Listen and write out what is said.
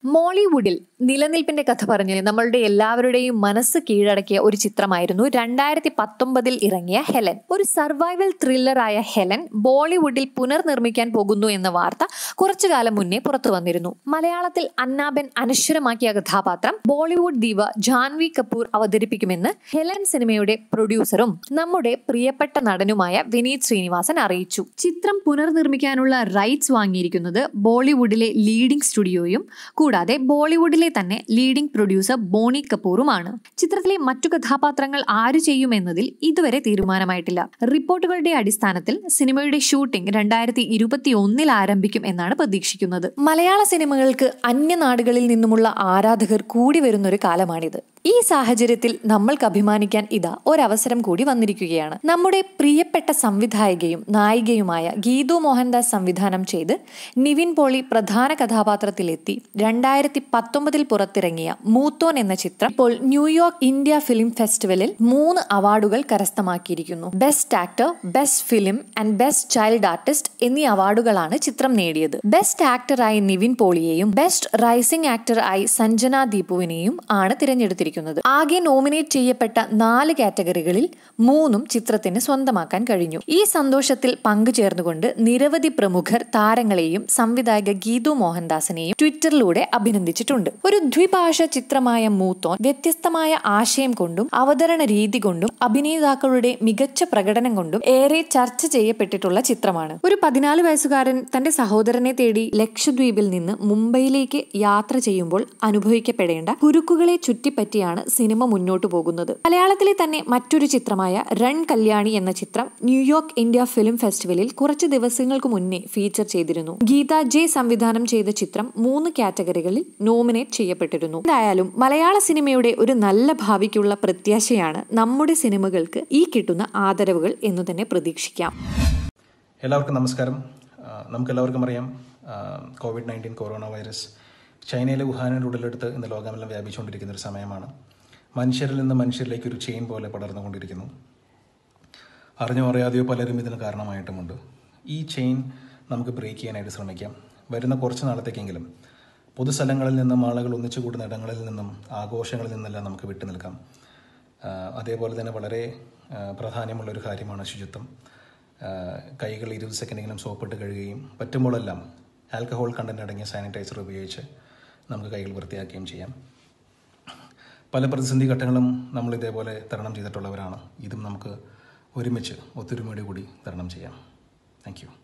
മോളിവുഡിൽ നിലനിൽപ്പിന്റെ കഥ പറഞ്ഞ് നമ്മളുടെ എല്ലാവരുടെയും മനസ്സ് കീഴടക്കിയ ഒരു ചിത്രമായിരുന്നു രണ്ടായിരത്തി പത്തൊമ്പതിൽ ഇറങ്ങിയ ഹെലൻ ഒരു സർവൈവൽ ത്രില്ലറായ ഹെലൻ ബോളിവുഡിൽ പുനർനിർമ്മിക്കാൻ പോകുന്നു എന്ന വാർത്ത കുറച്ചു കാലം മുന്നേ പുറത്തു വന്നിരുന്നു മലയാളത്തിൽ അന്നാബെൻ അനശ്വരമാക്കിയ കഥാപാത്രം ബോളിവുഡ് ദീപ ജാൻവി കപൂർ അവതരിപ്പിക്കുമെന്ന് ഹെലൻ സിനിമയുടെ പ്രൊഡ്യൂസറും നമ്മുടെ പ്രിയപ്പെട്ട നടനുമായ വിനീത് ശ്രീനിവാസൻ അറിയിച്ചു ചിത്രം പുനർനിർമ്മിക്കാനുള്ള റൈറ്റ്സ് വാങ്ങിയിരിക്കുന്നത് ബോളിവുഡിലെ ലീഡിംഗ് സ്റ്റുഡിയോയും കൂടാതെ ബോളിവുഡിലെ തന്നെ ലീഡിംഗ് പ്രൊഡ്യൂസർ ബോണി കപൂറുമാണ് ചിത്രത്തിലെ മറ്റു കഥാപാത്രങ്ങൾ ആര് ചെയ്യുമെന്നതിൽ ഇതുവരെ തീരുമാനമായിട്ടില്ല റിപ്പോർട്ടുകളുടെ അടിസ്ഥാനത്തിൽ സിനിമയുടെ ഷൂട്ടിംഗ് രണ്ടായിരത്തി ഇരുപത്തി ഒന്നിൽ ആരംഭിക്കും എന്നാണ് പ്രതീക്ഷിക്കുന്നത് മലയാള സിനിമകൾക്ക് അന്യനാടുകളിൽ നിന്നുമുള്ള ആരാധകർ കൂടി വരുന്നൊരു കാലമാണിത് ഈ സാഹചര്യത്തിൽ നമ്മൾക്ക് അഭിമാനിക്കാൻ ഇതാ ഒരവസരം കൂടി വന്നിരിക്കുകയാണ് നമ്മുടെ പ്രിയപ്പെട്ട സംവിധായകയും നായികയുമായ ഗീതു മോഹൻദാസ് സംവിധാനം ചെയ്ത് നിവിൻ പോളി പ്രധാന കഥാപാത്രത്തിലെത്തി രണ്ടായിരത്തി പത്തൊമ്പതിൽ പുറത്തിറങ്ങിയ മൂത്തോൻ എന്ന ചിത്രം ഇപ്പോൾ ന്യൂയോർക്ക് ഇന്ത്യ ഫിലിം ഫെസ്റ്റിവലിൽ മൂന്ന് അവാർഡുകൾ കരസ്ഥമാക്കിയിരിക്കുന്നു best actor best film and best child artist എന്നീ അവാർഡുകളാണ് ചിത്രം നേടിയത് ബെസ്റ്റ് ആക്ടറായി നിവിൻ പോളിയെയും ബെസ്റ്റ് റൈസിംഗ് ആക്ടറായി സഞ്ജന ദീപുവിനെയും ആണ് തിരഞ്ഞെടുത്തിരിക്കുന്നത് ആകെ നോമിനേറ്റ് ചെയ്യപ്പെട്ട നാല് കാറ്റഗറികളിൽ മൂന്നും ചിത്രത്തിന് സ്വന്തമാക്കാൻ കഴിഞ്ഞു ഈ സന്തോഷത്തിൽ പങ്കുചേർന്നുകൊണ്ട് നിരവധി പ്രമുഖർ താരങ്ങളെയും സംവിധായക ഗീതു മോഹൻദാസിനെയും ട്വിറ്ററിലൂടെ അഭിനന്ദിച്ചിട്ടുണ്ട് ഒരു ദ്വിഭാഷ ചിത്രമായ മൂത്തോൻ വ്യത്യസ്തമായ ആശയം കൊണ്ടും അവതരണ രീതി കൊണ്ടും അഭിനേതാക്കളുടെ മികച്ച പ്രകടനം കൊണ്ടും ഏറെ ചർച്ച ചെയ്യപ്പെട്ടിട്ടുള്ള ചിത്രമാണ് ഒരു പതിനാല് വയസ്സുകാരൻ തന്റെ സഹോദരനെ തേടി ലക്ഷദ്വീപിൽ നിന്ന് മുംബൈയിലേക്ക് യാത്ര ചെയ്യുമ്പോൾ അനുഭവിക്കപ്പെടേണ്ട കുരുക്കുകളെ ചുറ്റിപ്പറ്റിയാണ് സിനിമ മുന്നോട്ടു പോകുന്നത് മലയാളത്തിലെ തന്നെ മറ്റൊരു ചിത്രമായ റൺ കല്യാണി എന്ന ചിത്രം ന്യൂയോർക്ക് ഇന്ത്യ ഫിലിം ഫെസ്റ്റിവലിൽ കുറച്ച് ദിവസങ്ങൾക്ക് മുന്നേ ഫീച്ചർ ചെയ്തിരുന്നു ഗീത ജെ സംവിധാനം ചെയ്ത ചിത്രം മൂന്ന് കാറ്റഗറികളിൽ നോമിനേറ്റ് ചെയ്യപ്പെട്ടിരുന്നു എന്തായാലും മലയാള സിനിമയുടെ ഒരു നല്ല ഭാവിക്കുള്ള പ്രത്യാശയാണ് നമ്മുടെ സിനിമകൾക്ക് ഈ കിട്ടുന്ന ആദരവുകൾ എന്നു തന്നെ പ്രതീക്ഷിക്കാം എല്ലാവർക്കും നമസ്കാരം ആ, നമുക്കെല്ലാവർക്കും അറിയാം ആ, കോവിഡ് നയൻറ്റീൻ കൊറോണ വൈറസ് ചൈനയിലെ വുഹാനിൻ്റെ ഉടലെടുത്ത് ഇന്ന് ലോകമെല്ലാം വ്യാപിച്ചുകൊണ്ടിരിക്കുന്ന ഒരു സമയമാണ് മനുഷ്യരിൽ നിന്ന് മനുഷ്യരിലേക്ക് ഒരു ചെയിൻ പോലെ പടർന്നുകൊണ്ടിരിക്കുന്നു അറിഞ്ഞോ അറിയാതെയോ പലരും ഇതിന് കാരണമായിട്ടുമുണ്ട് ഈ ചെയിൻ നമുക്ക് ബ്രേക്ക് ചെയ്യാനായിട്ട് ശ്രമിക്കാം വരുന്ന കുറച്ച് നാളത്തേക്കെങ്കിലും പൊതുസ്ഥലങ്ങളിൽ നിന്നും ആളുകൾ ഒന്നിച്ചു കൂടുന്ന ഇടങ്ങളിൽ നിന്നും ആഘോഷങ്ങളിൽ നിന്നെല്ലാം നമുക്ക് വിട്ടു നിൽക്കാം ആ, അതേപോലെ തന്നെ വളരെ ആ, പ്രാധാന്യമുള്ളൊരു കാര്യമാണ് ശുചിത്വം ആ, കൈകൾ ഇരുപത് സെക്കൻഡെങ്കിലും സോപ്പിട്ട് കഴുകുകയും പറ്റുമ്പോഴെല്ലാം ആൽക്കഹോൾ കണ്ടന്റ് അടങ്ങിയ സാനിറ്റൈസർ ഉപയോഗിച്ച് നമുക്ക് കൈകൾ വൃത്തിയാക്കുകയും ചെയ്യാം പല പ്രതിസന്ധി ഘട്ടങ്ങളും നമ്മൾ ഇതേപോലെ തരണം ചെയ്തിട്ടുള്ളവരാണ് ഇതും നമുക്ക് ഒരുമിച്ച് ഒത്തൊരുമയോടെ കൂടി തരണം ചെയ്യാം താങ്ക് യു